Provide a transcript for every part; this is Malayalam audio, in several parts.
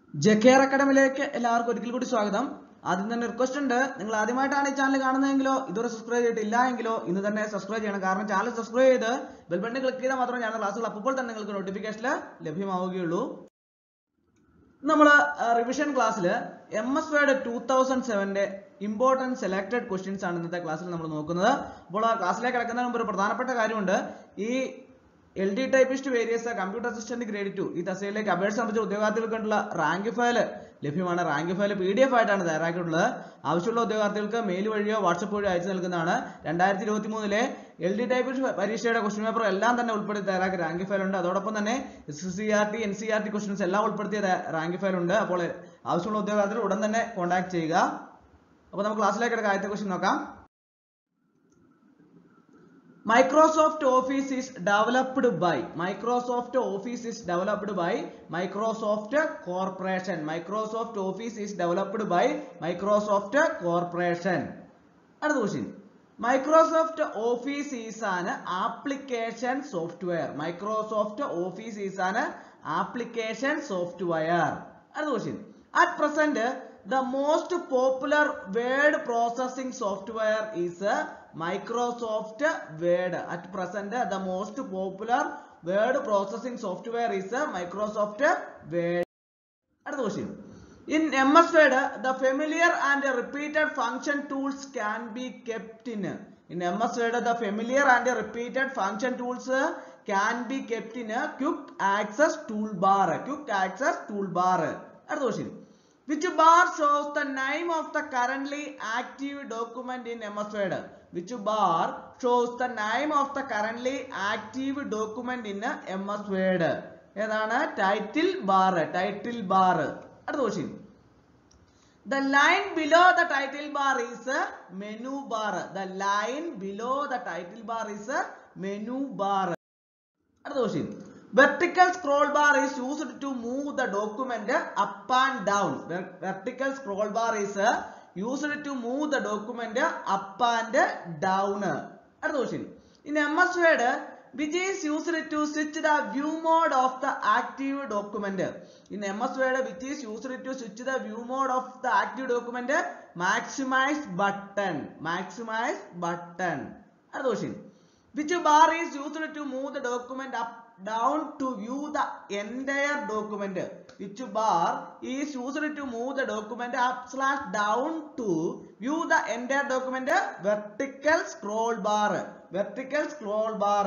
ജെക്കെയർ അക്കാഡമിയിലേക്ക് എല്ലാവർക്കും ഒരിക്കൽ കൂടി സ്വാഗതം ആദ്യം തന്നെ റിക്വസ്റ്റ് ഉണ്ട് നിങ്ങൾ ആദ്യമായിട്ടാണ് ഈ ചാനൽ കാണുന്നതെങ്കിലോ ഇതുവരെ സബ്സ്ക്രൈബ് ചെയ്തിട്ടില്ല എങ്കിലോ ഇന്ന് തന്നെ സബ്സ്ക്രൈബ് ചെയ്യണം കാരണം ചാനൽ സബ്സ്ക്രൈബ് ചെയ്ത് ബെൽ ബട്ടൺ ക്ലിക്ക് ചെയ്താൽ മാത്രമേ ഞാൻ ക്ലാസ്സുകൾ അപ്പോൾ തന്നെ നിങ്ങൾക്ക് നോട്ടിഫിക്കേഷൻ ലഭ്യമാവുകയുള്ളൂ നമ്മൾ റിവിഷൻ ക്ലാസ്സിൽ M S word two thousand സെവന്റെ ഇമ്പോർട്ടൻറ്റ് സെലക്ടഡ് ക്വസ്റ്റ്യൻസ് ആണ് ഇന്നത്തെ ക്ലാസ്സിൽ നമ്മൾ നോക്കുന്നത് അപ്പോൾ ആ ക്ലാസ്സിലേക്ക് കിടക്കുന്നതിന് മുമ്പ് ഒരു പ്രധാനപ്പെട്ട കാര്യമുണ്ട് ഈ L D typist various computer assistant grade two ഈ തസ്തികയിലേക്ക് അപേക്ഷ സംബന്ധിച്ച ഉദ്യോഗാർത്ഥികൾക്കുള്ള റാങ്ക് ഫയൽ ലഭ്യമാണ് rank file P D F ആയിട്ടാണ് തയ്യാറാക്കിയിട്ടുള്ളത് ആവശ്യമുള്ള ഉദ്യോഗാർത്ഥികൾക്ക് മെയിൽ വഴിയോ വാട്സപ്പ് വഴിയോ അയച്ചു നൽകുന്നതാണ് രണ്ടായിരത്തി ഇരുപത്തി മൂന്നിലെ എൽ ഡി ടൈപ്പിസ്റ്റ് പരീക്ഷയുടെ ക്വസ്റ്റ്യൻ പേപ്പർ എല്ലാം തന്നെ ഉൾപ്പെടുത്തി തയ്യാറാക്കിയ റാങ്ക് ഫയൽ ഉണ്ട് അതോടൊപ്പം തന്നെ S C R T N C R T questions എല്ലാം ഉൾപ്പെടുത്തിയ റാങ്ക് ഫയൽ ഉണ്ട് അപ്പോൾ ആവശ്യമുള്ള ഉദ്യോഗാർത്ഥികൾ ഉടൻ തന്നെ കോൺടാക്ട് ചെയ്യുക അപ്പോൾ നമുക്ക് ക്ലാസ്സിലേക്ക് എടുക്കാം ആദ്യത്തെ ക്വസ്റ്റ്യൻ നോക്കാം Microsoft Office is developed by Microsoft Office is developed by Microsoft Corporation. Microsoft Office is developed by Microsoft Corporation. അടുത്ത question Microsoft Office is an application software Microsoft Office is an application software അടുത്ത question at present the most popular word processing software is uh, Microsoft Word. At present, the most popular word processing software is uh, Microsoft Word. അടുത്ത question. In MS Word, the familiar and repeated function tools can be kept in. In MS Word, the familiar and repeated function tools uh, can be kept in a quick access toolbar. Quick access toolbar. അടുത്ത question. Which bar shows the name of the currently active document in MS Word? Which bar shows the name of the currently active document in MS Word? ഏതാണ് ടൈറ്റിൽ ബാർ ടൈറ്റിൽ ബാർ അടുത്ത question The line below the title bar is a menu bar. The line below the title bar is a menu bar. അടുത്ത question vertical scroll bar is used to move the document up and down vertical scroll bar is used to move the document up and down അടുത്ത question in ms word which is used to switch the view mode of the active document in ms word which is used to switch the view mode of the active document maximize button maximize button അടുത്ത question which bar is used to move the document up down to view the entire document which bar is used to move the document up slash down to view the entire document vertical scroll bar vertical scroll bar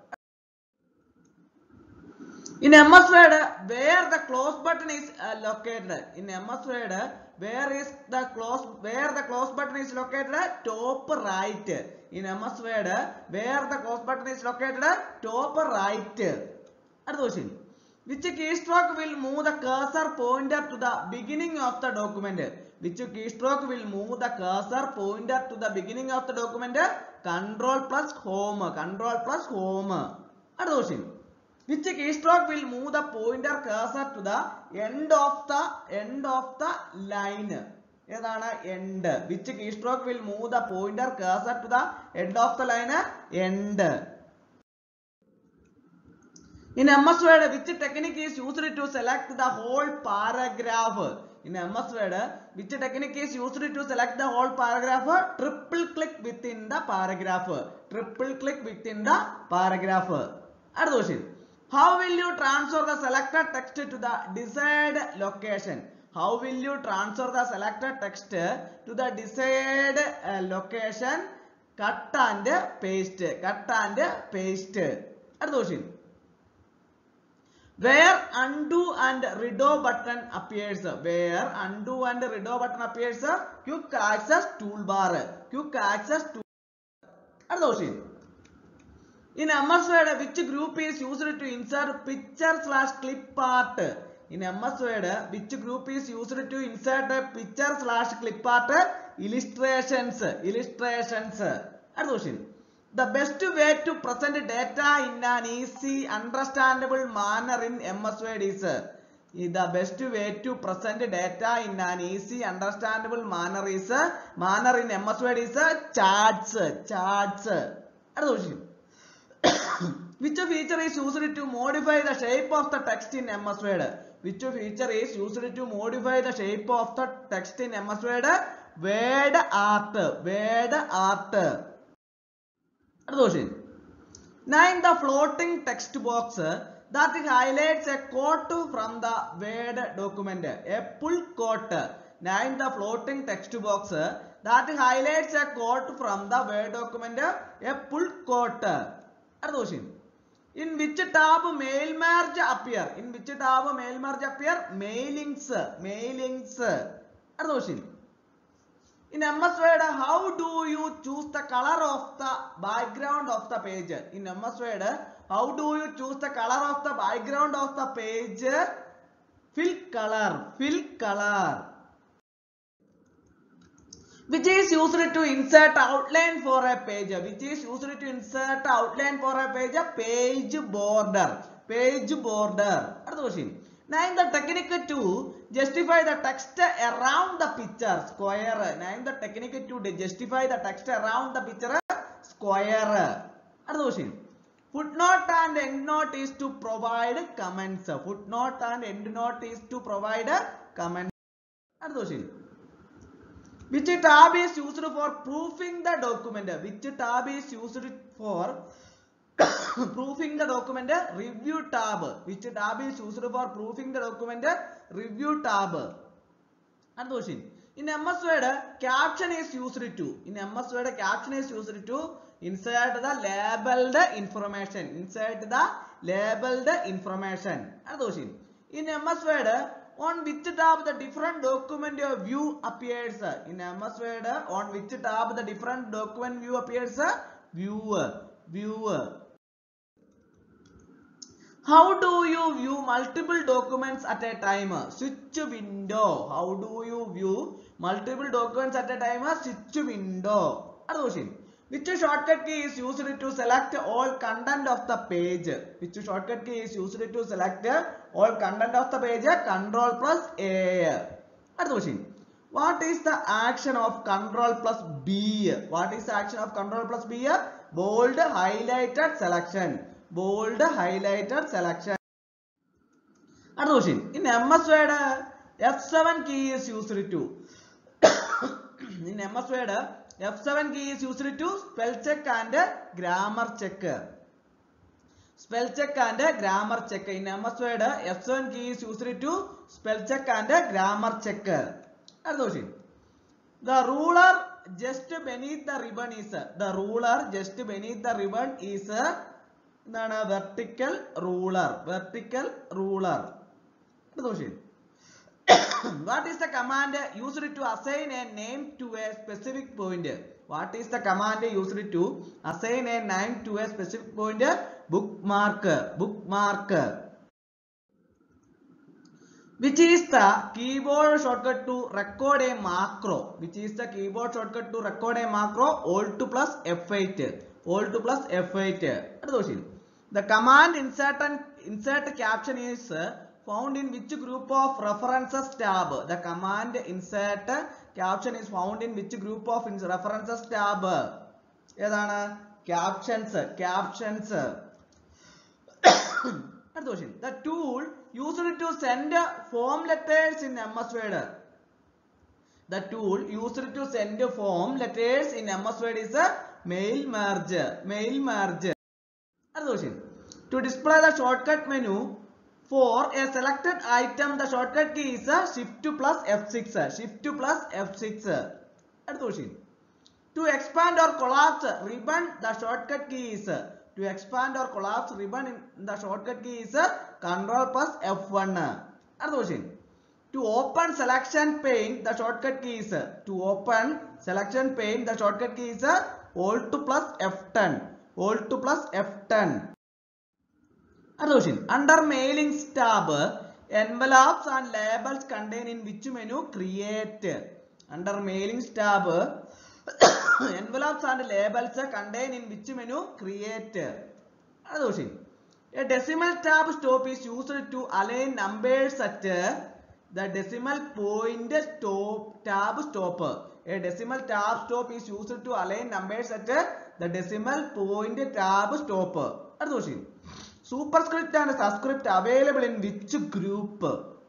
in ms word where the close button is uh, located in ms word where is the close where the close button is located top right in ms word where the close button is located top right അടുത്ത question which keystroke will move the cursor pointer to the beginning of the document which keystroke will move the cursor pointer to the beginning of the document control plus home control plus home അടുത്ത question which keystroke will move the pointer cursor to the end of the end of the line ഏതാണ് end which keystroke will move the pointer cursor to the end of the line end in ms word which technique is used to select the whole paragraph in ms word which technique is used to select the whole paragraph triple click within the paragraph triple click within the paragraph അടുത്ത question how will you transfer the selected text to the desired location how will you transfer the selected text to the desired uh, location cut and paste cut and paste അടുത്ത question where undo and redo button appears where undo and redo button appears quick access toolbar quick access tool അടുത്ത question in ms word which group is used to insert picture slash clip art in ms word which group is used to insert picture slash clip art illustrations illustrations അടുത്ത question the best way to present data in an easy understandable manner in ms word is the best way to present data in an easy understandable manner is manner in ms word is charts charts അടുത്ത question which feature is used to modify the shape of the text in ms word which feature is used to modify the shape of the text in ms word word art word art അടുത്ത question nine the floating text box that highlights a quote from the word document a pull quote nine the floating text box that highlights a quote from the word document a pull quote അടുത്ത question in which tab mail merge appear in which tab mail merge appear mailings mailings അടുത്ത question in ms word how do you choose the color of the background of the page in ms word how do you choose the color of the background of the page fill color fill color which is used to insert outline for a page which is used to insert outline for a page page border page border അടുത്ത question nine the technique to justify the text around the picture square nine the technique to justify the text around the picture square അടുത്ത question footnote and endnote is to provide comments footnote and endnote is to provide comments അടുത്ത question which tab is used for proofing the document which tab is used for proofing the document review tab which tab is used for proofing the document review tab അടുത്ത question in ms word caption is used to in ms word caption is used to insert the labeled information insert the labeled information അടുത്ത question in ms word on which tab the different document view appears in ms word on which tab the different document view appears view view how do you view multiple documents at a time switch window how do you view multiple documents at a time switch window അടുത്ത question which shortcut key is used to select all content of the page which shortcut key is used to select all content of the page control plus a അടുത്ത question what is the action of control plus b what is the action of control plus b bold highlighted selection bold highlighted selection അടുത്ത question in ms word f7 key is used to in ms word f7 key is used to spell check and grammar check spell check and grammar check in ms word f7 key is used to spell check and grammar check അടുത്ത question the ruler just beneath the ribbon is the ruler just beneath the ribbon is എന്താണ് വെർട്ടിക്കൽ റൂളർ വെർട്ടിക്കൽ റൂളർ അടുത്ത question what is the command used to assign a name to a specific point what is the command used to assign a name to a specific point bookmark bookmark which is the keyboard shortcut to record a macro which is the keyboard shortcut to record a macro alt plus f8 alt plus f8 അടുത്ത question the command insert and insert caption is found in which group of references tab the command insert caption is found in which group of references tab ഏതാണ് captions captions അടുത്ത question the tool used to send form letters in ms word the tool used to send form letters in ms word is a mail merge mail merge അടുത്ത question to display the shortcut menu for a selected item the shortcut key is a shift plus f6 shift plus f6 അടുത്ത question to expand or collapse ribbon the shortcut key is to expand or collapse ribbon in the shortcut key is control plus f1 അടുത്ത question to open selection pane the shortcut key is to open selection pane the shortcut key is alt plus f10 alt plus f10 അടുത്ത question under mailings tab envelopes and labels contain in which menu create under mailings tab envelopes and labels contain in which menu create അടുത്ത question a decimal tab stop is used to align numbers at the decimal point stop tab stop a decimal tab stop is used to align numbers at the decimal point tab stop അടുത്ത question superscript and subscript available in which group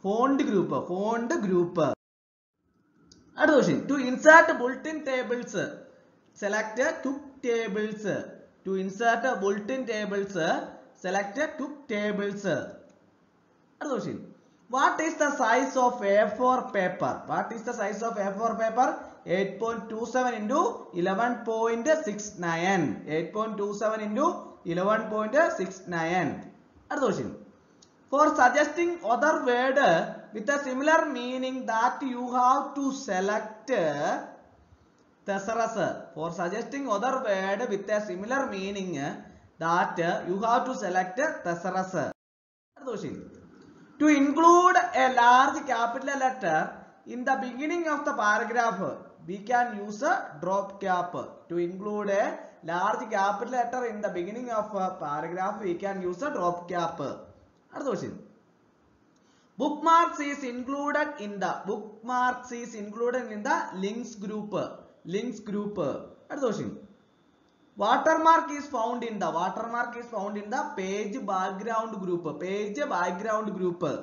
font group font group അടുത്ത question to insert bulletin tables select took tables to insert bulletin tables select took tables അടുത്ത question what is the size of A four paper what is the size of A four paper eight point two seven into eleven point six nine eight point two seven into eleven point six nine അടുത്ത question for suggesting other word with a similar meaning that you have to select thesaurus for suggesting other word with a similar meaning that you have to select thesaurus അടുത്ത question. to include a large capital letter in the beginning of the paragraph we can use a drop cap to include a large capital letter in the beginning of a paragraph we can use a drop cap അടുത്ത question bookmarks is included in the bookmarks is included in the links group links group അടുത്ത question watermark is found in the watermark is found in the page background group page background group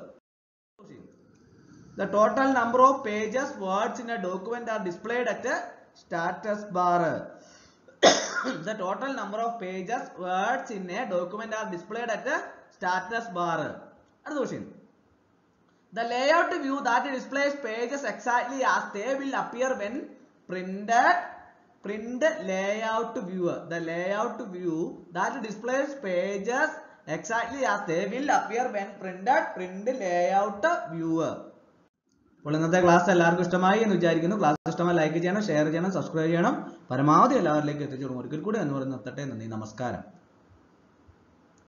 The total number of pages words in a document are displayed at a status bar. the total number of pages words in a document are displayed at a status bar അടുത്ത question the layout view that displays pages exactly as they will appear when printed print layout view the layout view that displays pages exactly as they will appear when printed print layout view അപ്പോൾ ഇന്നത്തെ ക്ലാസ് എല്ലാവർക്കും ഇഷ്ടമായി എന്ന് വിചാരിക്കുന്നു ക്ലാസ് ഇഷ്ടമായി ലൈക്ക് ചെയ്യണം ഷെയർ ചെയ്യണം സബ്സ്ക്രൈബ് ചെയ്യണം പരമാവധി എല്ലാവരിലേക്ക് എത്തിച്ചു ഒരിക്കൽ കൂടി എന്ന് പറയുന്നത് നിർത്തട്ടെ നന്ദി നമസ്കാരം